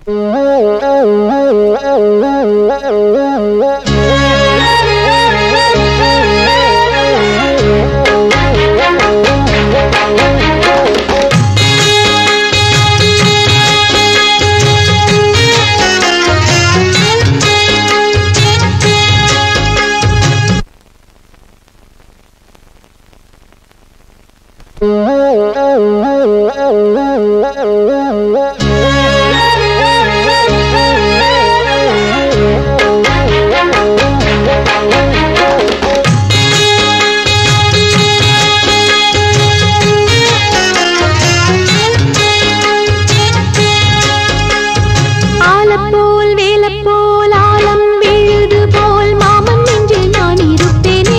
ஆலப்போல் வேலப்போல் ஆலம் விழுது போல் மாமன் நெஞ்சில் நான் இருப்பேனே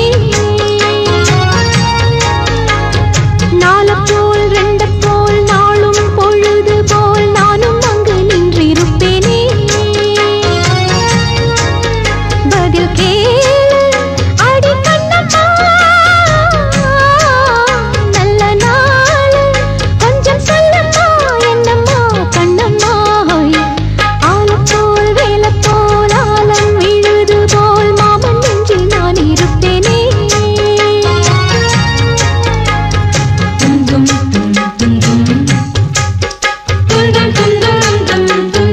நாலப்போல் ரெண்டப்போல் நாளும் பொழுது போல் நானும் அங்கு நின்றிருப்பேனே பதில் கேளு அடி கண்ணம்மா நல்ல நாள் கொஞ்சம் சொல்லம்மா என்னம்மா கண்ணம்மா ஆலப்போல் வேலப்போல் ஆலம் விழுது போல் மாமன் நெஞ்சில் நான் இருப்பேனே துந்தும் தும் துந்தும் துந்தும் துந்தும் துந்தும்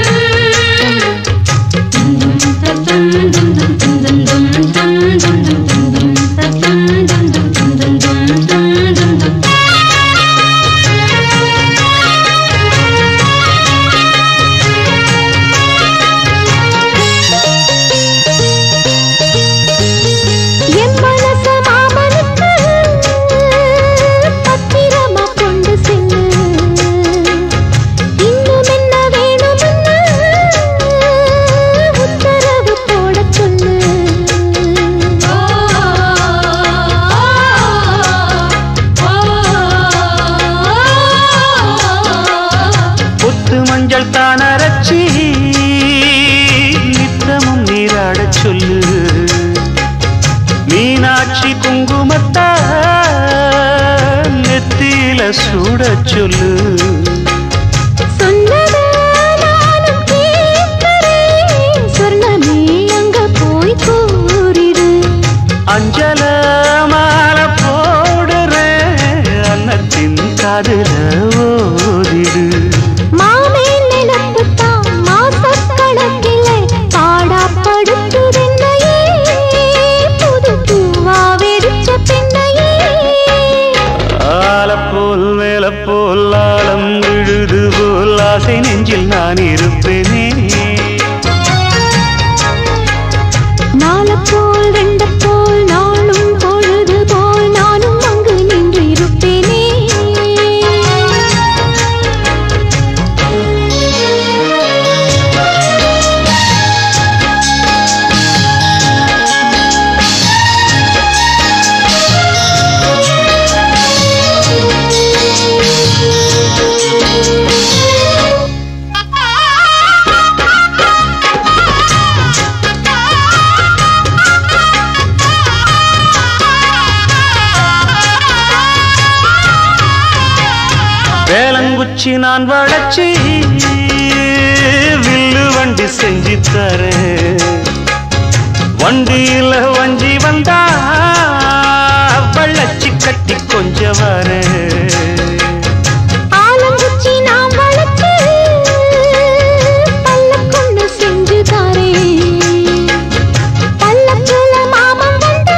என் மனச மாமனுக்கு பத்திரமா கொண்டு செல்லு இன்னும் என்ன வேணும்னு உத்தரவு போடச் சொல்லு புத்து மஞ்சள் தான் அரைச்சி நித்தமும் நீராடச் சொல்லு மீனாட்சி குங்குமத்தா நெத்தியில சூடச் சொல்லு சொன்னதை நானும் கேட்கிறேன். சொர்ணமே அங்க போய் கூறிடு அஞ்சல மாலை போடுறேன் அன்னத்தின் காதுல ஓதிடு மாமே நிலப்புத்தான் மாசக்கணக்கிலே பாடாப்படுத்துதென்னையே புது பூவா வெடிச்ச பெண்ணையே ஆலப்போல் மேலப்போல் ஆலம் விழுது போல் ஆசை நெஞ்சில் நான் இருப்பேனே நாலப்போல் ரெண்டப்போல் நாளும் பொழுது போல் நானும் அங்கு நின்று இருப்பேனே வேலங்குச்சி நான் வளச்சி வில்லு வண்டி செஞ்சு தரேன் வண்டியில வஞ்சி வந்தா வள்ளச்சி கட்டி கொஞ்சம் வரேன் ஆலங்குச்சி நாம் வளர்த்து பல்லக்கொண்டு செஞ்சு தாரேன் பல்லக்குல மாமன் வந்தா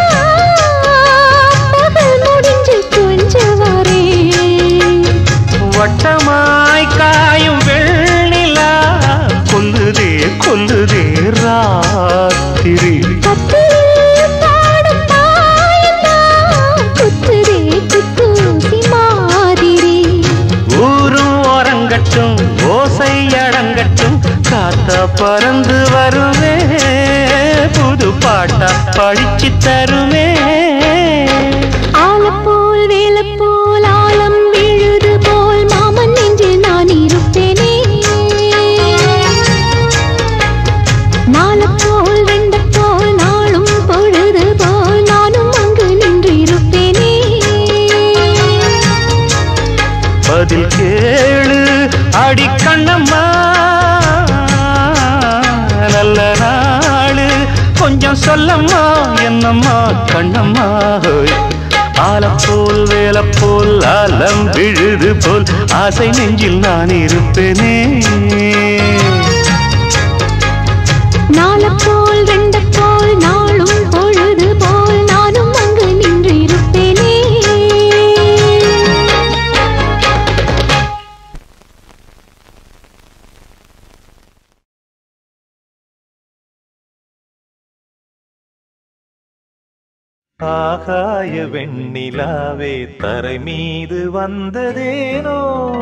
பகல் முடிஞ்சு கொஞ்சம் வரேன் வட்டமாய் காயும் வெள்ளிலா கொல்லுதே கொல்லுதே ராத்திரி கத்திரில் பாடும் தாயெல்லாம் குத்துதே குத்தூசி மாதிரி ஊரும் ஓரங்கட்டும் ஓசை அடங்கட்டும் காத்தா பறந்து வருவே புது பாட்டா படிச்சு தருவே ஆலப்போல் வேலப்போல் ஆலம் விழுது போல் மாமன் நெஞ்சில் நான் இருப்பேனே நாலப்போல் ரெண்டப்போல் நாளும் பொழுது போல் நானும் அங்கு நின்று இருப்பேனே பதில் கேளு அடி கண்ணம்மா கொஞ்சம் சொல்லம்மா என்னம்மா கண்ணம்மா ஹோய் ஆலப்போல் வேலப்போல் ஆலம் விழுது போல் ஆசை நெஞ்சில் நான் இருப்பேனே நாளப்போல் ரெண்டு போல் நாளும் பொழுது போல் நானும் அங்கு நின்று இருப்பேனே ஆகாய வெண்ணிலாவே தரை மீது வந்ததேனோ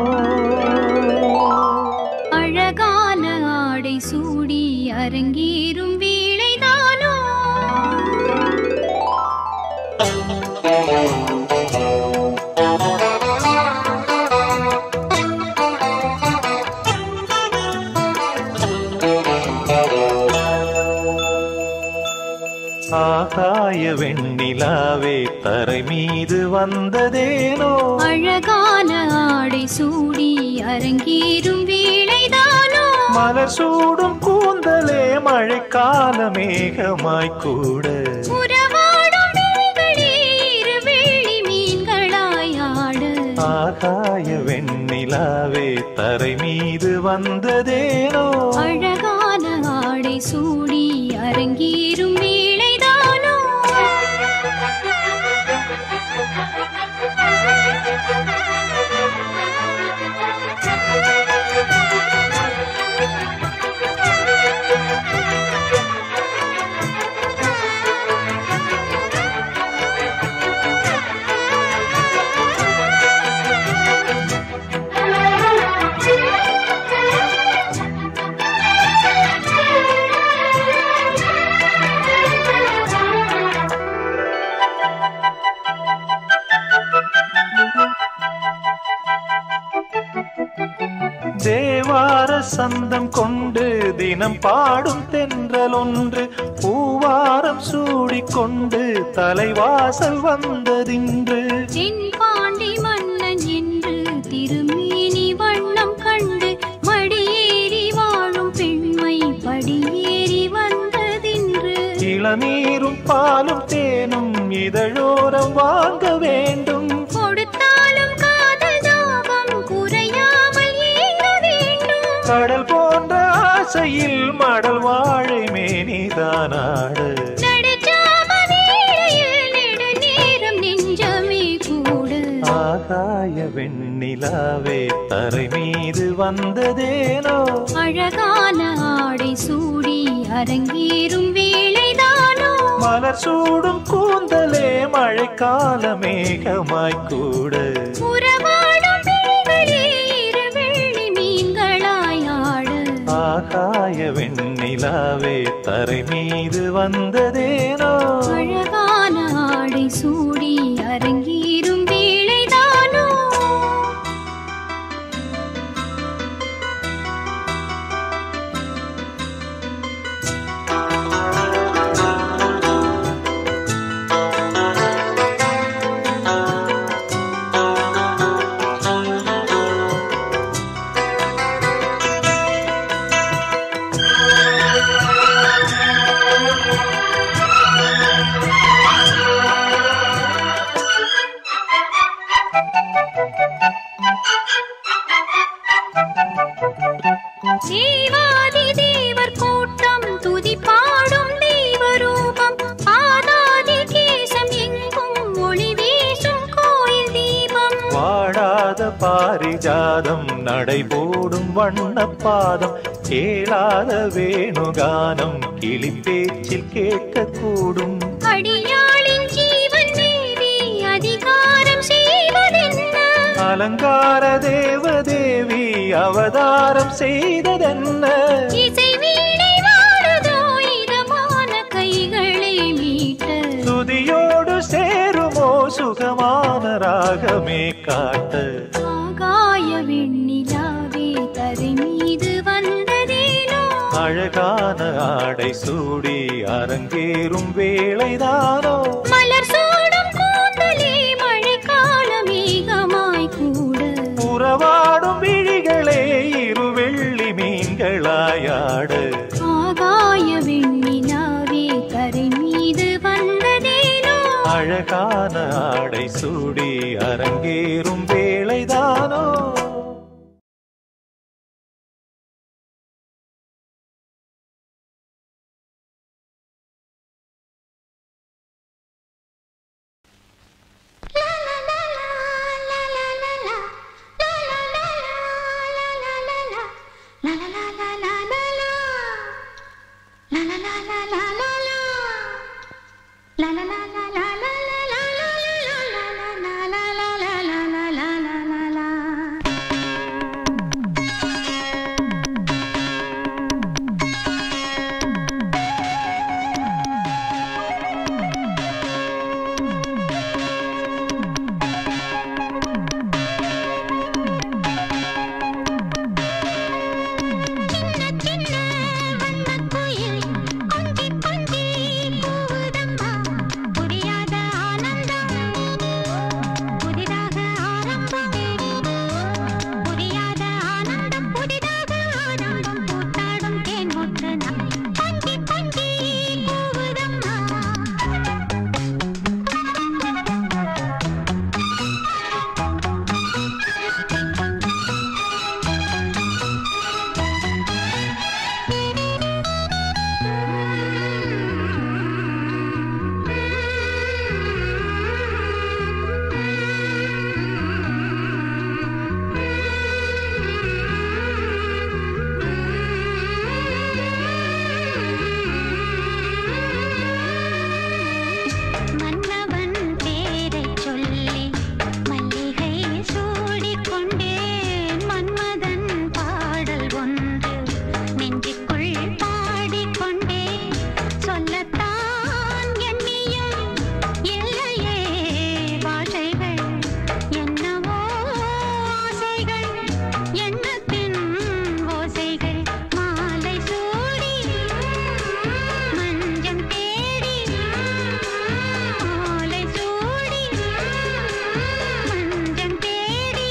அழகான ஆடை சூடி அரங்கேறும் வேளைதானோ ஆகாய வெண்ணிலாவே தரை மீது வந்ததேனோ அழகான ஆடை சூடி அரங்கேறும் வேளைதானோ மலர் சூடும் கூந்தலே மழைக்கால மேகமாய் கூட உறவாடும் விழிகளே இரு வெள்ளி மீன்களாய் ஆட ஆகாய வெண்ணிலாவே தரை மீது வந்ததேனோ அழகான ஆடை சூடி அரங்கேறும் வேளைதானோ தேவார சந்தம் கொண்டு தினம் பாடும் தென்றல் ஒன்று பூவாரம் சூடிக்கொண்டு தலைவாசல் வந்ததின்று தென்பாண்டி மன்னன் என்று திருமேனி வண்ணம் கண்டு மடியேறி வாழும் பெண்மை படியேறி வந்ததின்று இளநீரும் பாலும் தேனும் இதழோரம் வாங்க வேண்டும் கொடுத்தாலும் காதல் தாபம் குறையாமல் ஏங்க வேண்டும் கடல் போன்ற ஆசையில் மடல் வாழை மேனிதானாடு நடுச்சாம வேளையில் நெடுநேரம் நெஞ்சமே கூட ஆகாய வெண்ணிலாவே தரை மீது வந்ததேனோ அழகான ஆடை சூடி அரங்கேறும் வேளைதானோ மலர் சூடும் கூந்தலே மழைக்கால மேகமாய் கூட உறவாடும் விழிகளே இரு வெள்ளி மீன்களாய் ஆட ஆகாய வெண்ணிலாவே தரை மீது வந்ததேனோ அழகான ஆடை சூடி அரங்கேறும் வேளைதானோ தேவாதி தேவர் கூட்டம் துதி பாடும் தெய்வரூபம் ஆதாதி கேசம் எங்கும் ஒளி வீசும் கோயில் தீபம் வாடாத பாரிஜாதம் நடைபோடும் வண்ணப்பாதம் கேளாத வேணுகானம் கிளி பேச்சில் கேட்கக்கூடும் அடியாளின் ஜீவன் தேவி அதிகாரம் செய்வதென்ன அலங்கார தேவதேவி அவதாரம் செய்ததென்ன இசை வீணை வாழுதோ இதமான கைகளை மீட்ட துதியோடு சேருமோ சுகமான ராகமே காட்ட ஆகாய வெண்ணிலாவே தரை மீது வந்ததேனோ அழகான ஆடை சூடி அரங்கேறும் வேளைதானோ மலர் சூடும் கூந்தலே மழைக்கால மேகமாய் கூட உறவாடும் விழிகளே இரு வெள்ளி மீன்களாயாடு ஆகாய வெண்ணிலாவே கரை அழகான ஆடை சூடி அரங்கேறும் வேளைதானோ மன்னவன் பேரைச் சொல்லி மல்லிகை சூடிக் கொண்டேன் மன்மதன் பாடல் ஒன்று நெஞ்சுக்குள் பாடிக்கொண்டேன் சொல்லத்தான் எண்ணியும் இல்லையே பாஷைகள் என்னவோ ஆசைகள் எண்ணத்தின் ஓசைகள் மாலை சூடி மஞ்சம் தேடி மாலை சூடி மஞ்சம் தேடி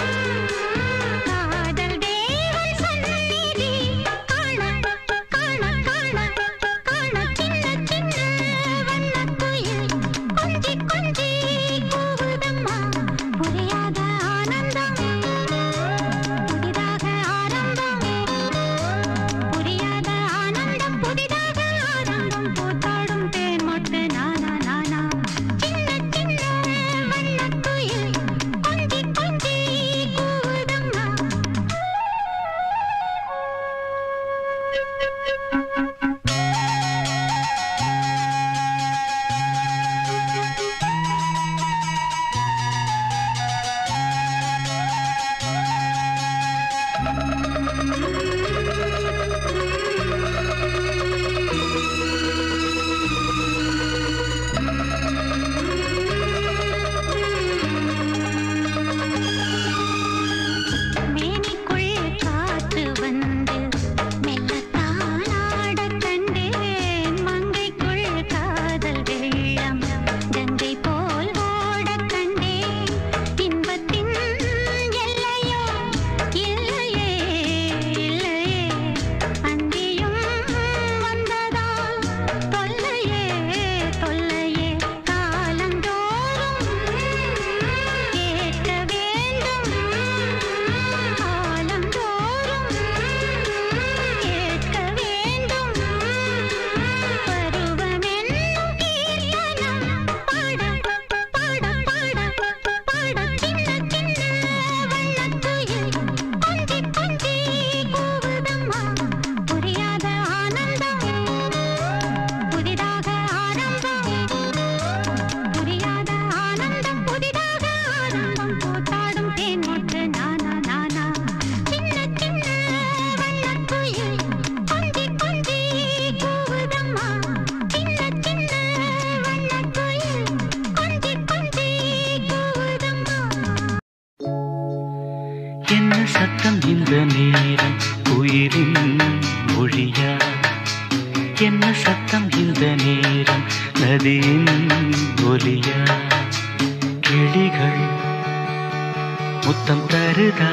காதல் தேவன் சந்நிதி காண காண காண காண சின்ன சின்ன வண்ணக்குயில் கொஞ்சி கொஞ்சி கூவுதம்மா புரியாத ஆனந்தம் புதிதாக ஆரம்பம் புரியாத ஆனந்தம் புதிதாக ஆரம்பம் பூத்தாடும் தேன் மொட்டு நானா நானா சின்ன சின்ன வண்ணக்குயில் கொஞ்சி கொஞ்சி கூவுதம்மா மேனிக்குள் காற்று வந்து மெல்லத்தான் ஆடக் கண்டேன் மங்கைக்குள் காதல் வெள்ளம் கங்கை போல் ஓடக் கண்டேன் இன்பத்தின் எல்லையோ இல்லையே இல்லையே அந்தியும் வந்ததால் தொல்லையே தொல்லையே காலந்தோறும் கேட்க வேண்டும் காலந்தோறும் கேட்க வேண்டும் பருவமென்னும் கீர்த்தனம் பாட பாட பாட பாட சின்ன சின்ன வண்ணக்குயில் கொஞ்சி கொஞ்சி கூவுதம்மா புரியாத ஆனந்தம் புதிதாக ஆரம்பம் புரியாத ஆனந்தம் புதிதாக ஆரம்பம் பூத்தாடும் தேன் மொட்டு நானா நானா சின்ன சின்ன வண்ணக்குயில் கொஞ்சி கொஞ்சி கூவுதம்மா சின்ன சின்ன வண்ணக்குயில் கொஞ்சி கொஞ்சி கூவுதம்மா என்ன சத்தம் இந்த நேரம் உயிரின் மொழியா என்ன சத்தம் இந்த நேரம் நதியின் ஒலியா கிளிகள் முத்தம் தருதா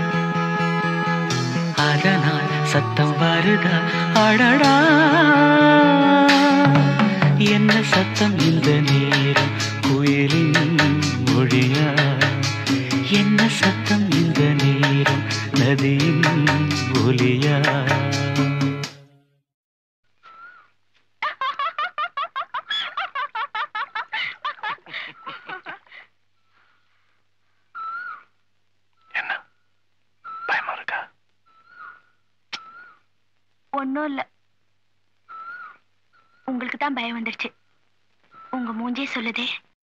அதனால் சத்தம் வருதா அடடா என்ன சத்தம் இந்த நேரம் ஒலியா என்ன பயமா இருக்கா ஒன்றும் இல்லை உங்களுக்கு தான் பயம் வந்துருச்சு உங்க மூஞ்சே சொல்லுதே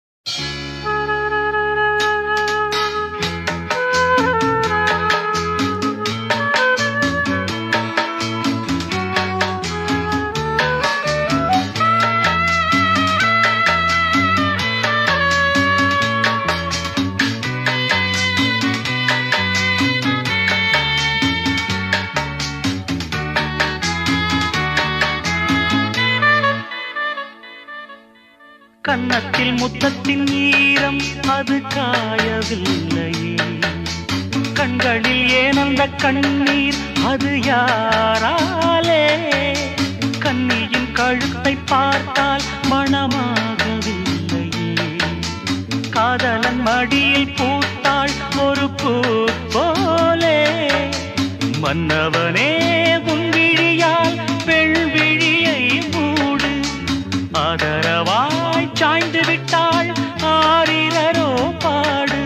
கன்னத்தில் முத்தத்தின் ஈரம் அது காயவில்லையே கண்களில் ஏன் அந்த கண்ணீர் அது யாராலே கண்ணியின் கழுத்தை பார்த்தால் மணமாகவில்லையே காதலன் மடியில் பூத்தாள் ஒரு பூ போலே மன்னவனே உன் விழியால் பெண் விழியை மூடு ஆதரவாய் சாய்ந்து விட்டாள் ஆரிரரோ பாடு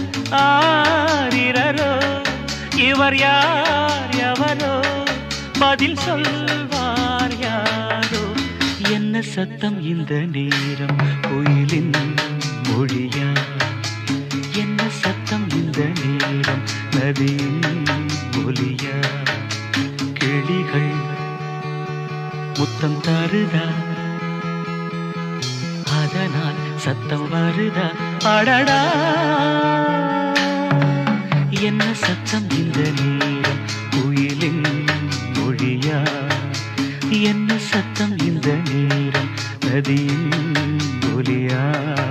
ஆரிரரோ இவர் யார் எவரோ பதில் சொல்வார் யாரோ என்ன சத்தம் இந்த நேரம் கோயிலின் மொழியா என்ன சத்தம் இந்த நேரம் நதியின் ஒலியா கிளிகள் முத்தம் தருதா அதனால் சத்தம் வருதா அடடா என்ன சத்தம் இந்த நேரம் குயிலின் மொழியா என்ன சத்தம் இந்த நேரம் நதியின் ஒலியா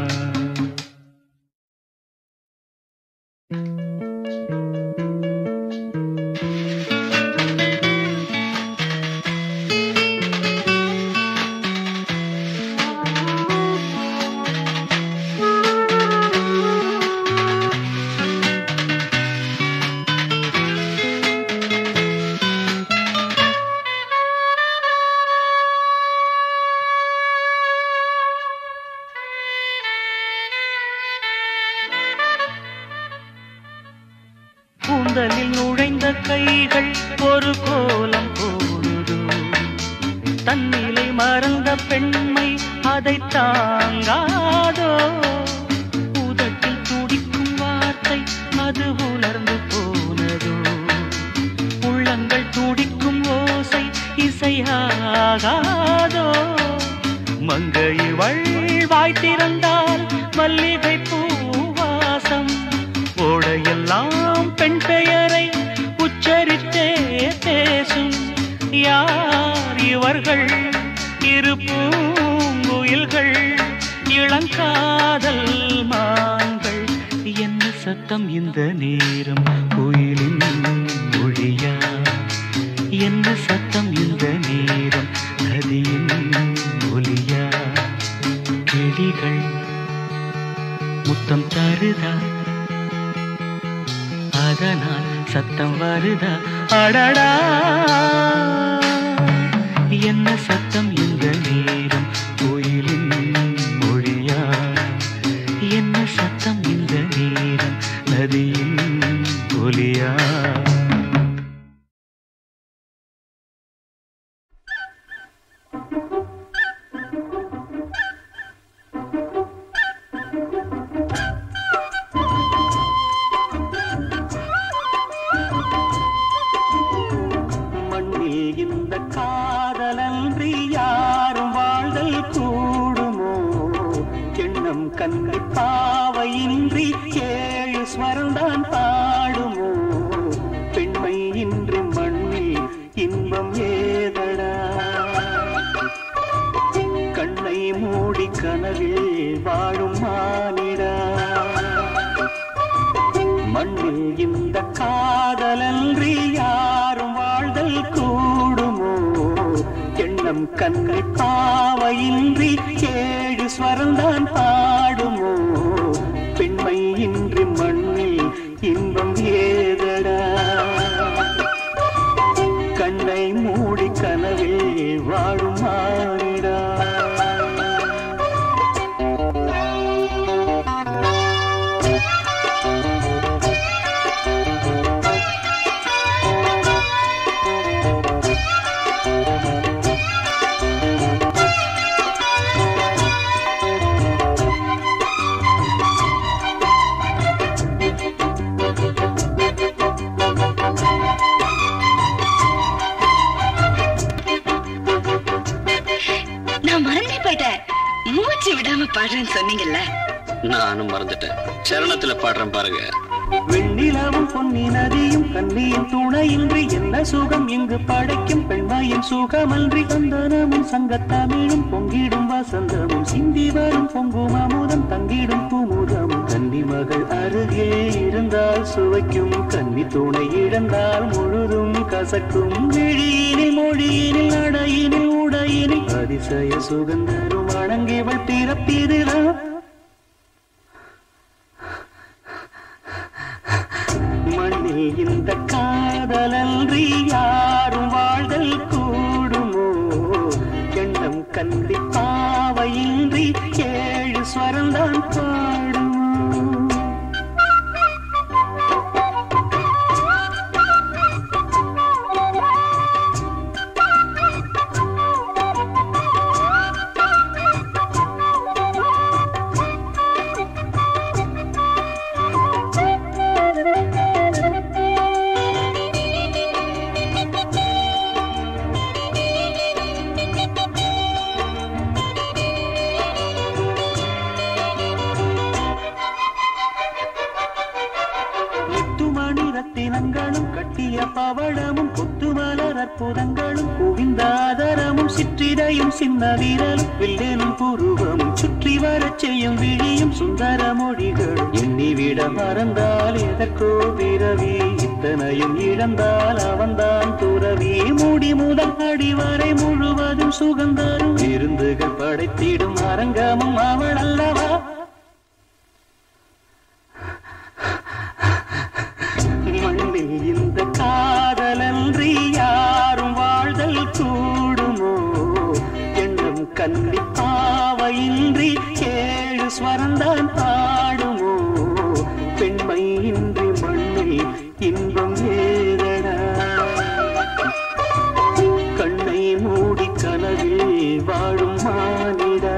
கூந்தலில் நுழைந்த கைகள் ஒரு கோலம் போடுதோ தன்னிலை மறந்த பெண்மை அதை தாங்காதோ உதட்டில் துடிக்கும் வார்த்தை அது உலர்ந்து போனதோ உள்ளங்கள் துடிக்கும் ஓசை இசையாகாதோ மங்கை வாய் திறந்தால் மல்லிகை பூவாசம் ஓடையெல்லாம் பெண் பெயரை உச்சரித்தே பேசும் யார் இவர்கள் இரு பூங்குயில்கள் இளங்காதல் மான்கள் என்ன சத்தம் இந்த நேரம் கோயிலின் மொழியா என்ன சத்தம் இந்த நேரம் நதியின் ஒலியா கிளிகள் முத்தம் தருதா அதனால் சத்தம் வருதா அடடா என்ன சத்தம் இந்த நேரம் கோயிலின் மொழியா என்ன சத்தம் இந்த நேரம் நதியின் ஒலியா மண்ணில் இந்த காதலன்றி யாரும் வாழ்தல் கூடுமோ எண்ணம் கண்ணி பாவையின்றி ஏழு ஸ்வரம்தான் பாடுமோ பெண்மை இன்றி மண்ணில் இன்பம் ஏதடா கண்ணை மூடி கனவில் வாழும் மானிடா மண்ணில் இந்த காதலன்றி யாரும் வாழ்தல் கூடுமோ எண்ணம் கண்ணை பாவையின்றி ஏழு ஸ்வரம்தான் பாடுமோ பெண்மை இன்றி மண்ணில் இன்பம் ஏதடா கண்ணை மூடி கனவில் வாழும் மானிடா நான் மறந்தே போயிட்டேன் மூச்சு விடாம பாடுறேன்னு சொன்னீங்கல்ல நானும் மறந்துட்டேன் சரணத்துல பாடுறேன் பாருங்க வெண்ணிலவும் பொன்னி நதியும் கண்ணியின் துணையின்றி என்ன சுகம் இங்கு படைக்கும் பெண்மாயின் சுகமன்றி சந்தனமும் சங்கத்தமிழும் பொங்கிடும் வசந்தமும் சிந்தி வரும் பொங்கும் அமுதம் தங்கிடும் குமுதமும் கன்னி மகள் அருகே இருந்தால் சுவைக்கும் கன்னி துணை இழந்தால் முழுதும் கசக்கும் விழியினில் மொழியினில் நடையினில் உடையினில் அதிசய சுகந்தரும் வணங்கியவள் பிறப்பிதுதான் மண்ணில் இந்த காதலன்றி யாரும் வாழ்தல் கூடுமோ எண்ணம் கண்டி பாவையின்றி ஏழு ஸ்வரம்தான் பாடுமோ முத்துமணி ரத்தினங்களும் கட்டிய பவளமும் கொத்துமலர் அற்புதங்களும் குவிந்தாதரமும் சிற்றிடையும் சின்ன வீரலும் வில்லேனும் புருவமும் சுற்றி வரச் செய்யும் விழியும் சுந்தர மொழிகளும் எண்ணிவிட மறந்தால் எதற்கோ பிறவி இத்தனையும் இழந்தால் அவன்தான் துறவி மூடி முதல் அடி வரை முழுவதும் சுகந்தரும் விருந்துகள் படைத்திடும் அரங்கமும் அவள் அல்லவா மண்ணில் இந்த காதலன்றி யாரும் வாழ்தல் கூடுமோ எண்ணம் கண்டி பாவையின்றி ஏழு ஸ்வரந்தான் பாடுமோ பெண்மை இன்றி மண்ணில் இன்பம் ஏதடா கண்ணை மூடி கனவில் வாழும் மானிடா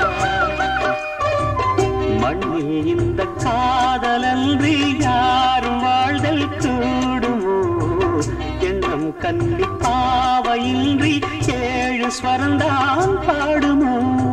மண்ணில் இந்த காதலன்றி யாரும் வாழ்தல் கூடுமோ எண்ணம் கன்னி பாவையின்றி ஏழு ஸ்வரந்தான் பாடுமோ